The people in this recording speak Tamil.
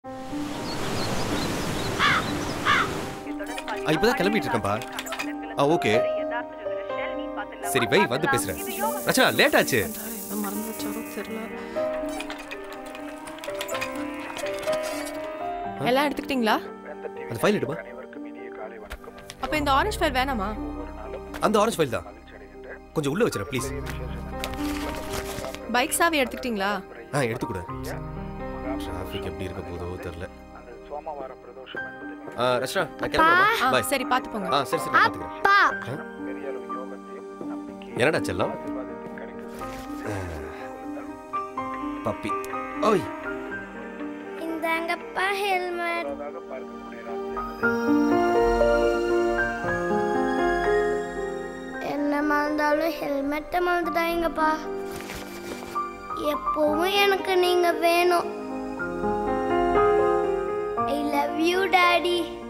ஆ, இப்பதான் கிளம்பிட்டு இருக்கேன்ப்பா ஆ ஓகே சரி வை வந்து பேசுறேன் ரச்சனா லேட் ஆச்சு என்ன மறந்து வச்சாரோ தெரியல எல்லாம் எடுத்துக்கிட்டீங்களா அந்த ஃபைல் எடுமா அப்ப இந்த ஆரஞ்சு ஃபைல் வேணாமா அந்த ஆரஞ்சு ஃபைல் தான் கொஞ்சம் உள்ள வச்சிட ப்ளீஸ் பைக் சாவி எடுத்துக்கிட்டீங்களா ஆ எடுத்துக்கூட டிராஃபிக் எப்படி இருக்க போதோ தெரியல ஆ ரச்சனா நான் கிளம்புறேன் ஆ பாய் சரி பார்த்து போங்க ஆ சரி சரி நான் பார்த்துக்கிறேன் அப்பா என்னடா செல்லம் பப்பி ஓய் இந்தாங்கப்பா ஹெல்மெட் என்ன மறந்தாலும் ஹெல்மெட்டை மறந்துட்டாங்கப்பா எப்பவும் எனக்கு நீங்க வேணும் ஐ லவ் யூ டாடி